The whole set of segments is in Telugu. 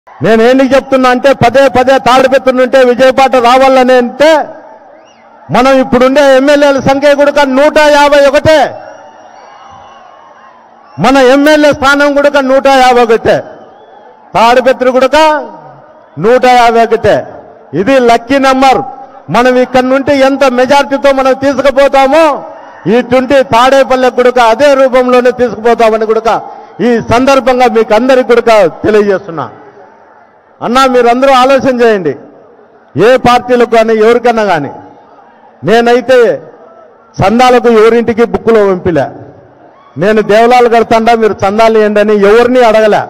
నేను ఏంటి చెప్తున్నా అంటే పదే పదే తాడిపెత్తుంటే విజయపాట రావాలని అంటే మనం ఇప్పుడుండే ఎమ్మెల్యేల సంఖ్య కూడా నూట యాభై ఒకటే మన ఎమ్మెల్యే స్థానం కూడా నూట యాభై ఒకటే తాడిపెత్తులు కూడా నూట యాభై ఒకటే ఇది లక్కీ నెంబర్ మనం ఇక్కడ నుండి ఎంత మెజార్టీతో మనం తీసుకుపోతామో ఇటుంటి తాడేపల్లె గుడక అదే రూపంలోనే తీసుకుపోతామని గుడక ఈ సందర్భంగా మీకు అందరికి గుడక తెలియజేస్తున్నా అన్నా మీరందరూ ఆలోచన చేయండి ఏ పార్టీలకు కానీ ఎవరికన్నా కానీ నేనైతే చందాలకు ఎవరింటికి బుక్కులో పంపిలే నేను దేవలాలు కడతాండా మీరు చందాలు ఇవ్వండి అని ఎవరిని అడగలే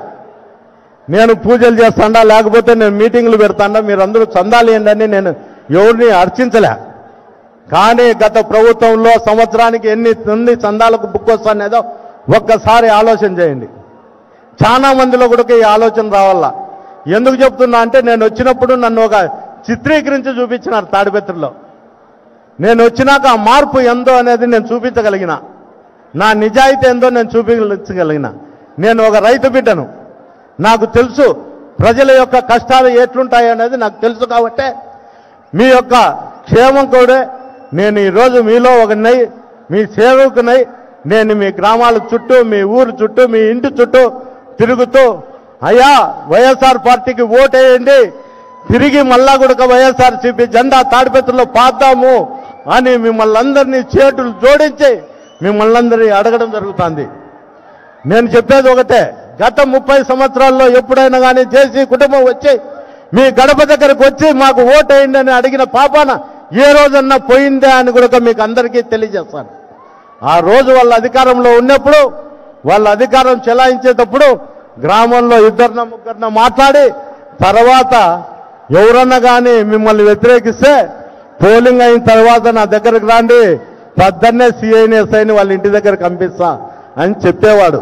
నేను పూజలు చేస్తాండా లేకపోతే నేను మీటింగ్లు పెడతాండా మీరు అందరూ చందాలు ఇవ్వండి అని నేను ఎవరిని అర్చించలే కానీ గత ప్రభుత్వంలో సంవత్సరానికి ఎన్ని ఎన్ని చందాలకు బుక్ వస్తానేదో ఒక్కసారి ఆలోచన చేయండి చాలా మందిలో కూడా ఈ ఆలోచన రావాల ఎందుకు చెప్తున్నా అంటే నేను వచ్చినప్పుడు నన్ను ఒక చిత్రీకరించి చూపించినారు తాడిపత్రిలో నేను వచ్చినాక ఆ మార్పు ఎందో అనేది నేను చూపించగలిగిన నా నిజాయితీ ఏందో నేను చూపించగలిగిన నేను ఒక రైతు బిడ్డను నాకు తెలుసు ప్రజల యొక్క కష్టాలు ఎట్లుంటాయి అనేది నాకు తెలుసు కాబట్టే మీ యొక్క క్షేమం కూడా నేను ఈరోజు మీలో ఒకనై మీ సేవకునై నేను మీ గ్రామాల చుట్టూ మీ ఊరు చుట్టూ మీ ఇంటి చుట్టూ తిరుగుతూ అయ్యా వైఎస్ఆర్ పార్టీకి ఓటేయండి తిరిగి మళ్ళా కూడా వైఎస్ఆర్ సిపి జెండా తాడిపెత్తులో పాద్దాము అని మిమ్మల్ని అందరినీ చేతులు జోడించి మిమ్మల్ని అందరినీ అడగడం జరుగుతుంది నేను చెప్పేది ఒకటే గత ముప్పై సంవత్సరాల్లో ఎప్పుడైనా కానీ చేసి కుటుంబం వచ్చి మీ గడప దగ్గరకు వచ్చి మాకు ఓటేయండి అని అడిగిన పాపాన ఏ రోజన్నా పోయిందే అని కూడా మీకు అందరికీ తెలియజేస్తాను ఆ రోజు వాళ్ళ అధికారంలో ఉన్నప్పుడు వాళ్ళ అధికారం చెలాయించేటప్పుడు గ్రామంలో ఇద్దరిన ముగ్గురిన మాట్లాడి తర్వాత ఎవరన్నా కానీ మిమ్మల్ని వ్యతిరేకిస్తే పోలింగ్ అయిన తర్వాత నా దగ్గరకు రాండి పొద్దున్నే సిఐని ఎస్ఐని వాళ్ళ ఇంటి దగ్గరకు పంపిస్తా అని చెప్పేవాడు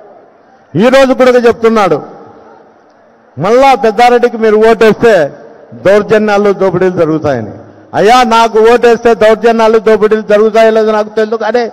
ఈ రోజు కూడా చెప్తున్నాడు మళ్ళా పెద్దారెడ్డికి మీరు ఓటేస్తే దౌర్జన్యాలు దోపిడీలు జరుగుతాయని అయ్యా నాకు ఓటేస్తే దౌర్జన్యాలు దోపిడీలు జరుగుతాయో లేదో నాకు తెలుసు కానీ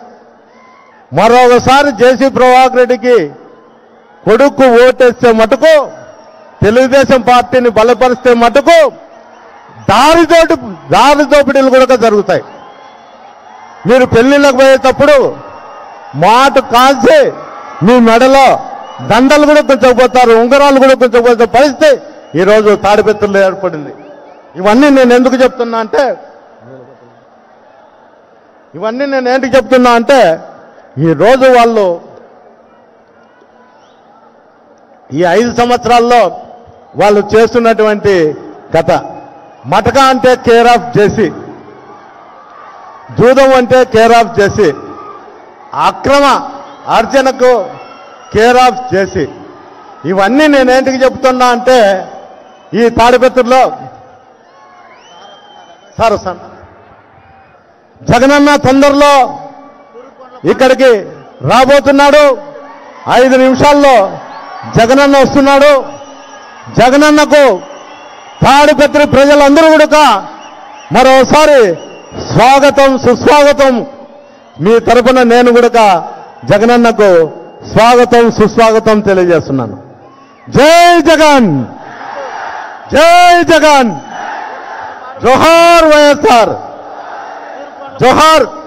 మరొకసారి జేసీ ప్రభాకర్ రెడ్డికి కొడుకు ఓటేస్తే మటుకు తెలుగుదేశం పార్టీని బలపరిస్తే మటుకు దారి దోటి దారి దోపిడీలు కూడా జరుగుతాయి మీరు పెళ్లిళ్ళకు పోయేటప్పుడు మాట కాల్చి మీ మెడలో దండలు కూడా కొంచెపోతారు ఉంగరాలు కూడా కొంచెపోతే పరిస్థితి ఈరోజు తాడిపెత్తుల్లో ఏర్పడింది ఇవన్నీ నేను ఎందుకు చెప్తున్నా అంటే ఇవన్నీ నేను ఏంటి చెప్తున్నా అంటే ఈ రోజు వాళ్ళు ఈ ఐదు సంవత్సరాల్లో వాళ్ళు చేస్తున్నటువంటి కథ మటక అంటే కేర్ ఆఫ్ జేసీ జూదం అంటే కేర్ ఆఫ్ జేసీ అక్రమ అర్జనకు కేర్ ఆఫ్ జేసీ ఇవన్నీ నేనేంటికి చెప్తున్నా అంటే ఈ తాడిపత్రిలో సార్ సార్ జగనన్న తొందరలో ఇక్కడికి రాబోతున్నాడు ఐదు నిమిషాల్లో జగనన్న వస్తున్నాడు జగనన్నకు తాడిపత్రి ప్రజలందరూ కూడా మరోసారి స్వాగతం సుస్వాగతం మీ తరపున నేను కూడా జగనన్నకు స్వాగతం సుస్వాగతం తెలియజేస్తున్నాను జై జగన్ జై జగన్ జోహార్ వైఎస్ఆర్ జోహార్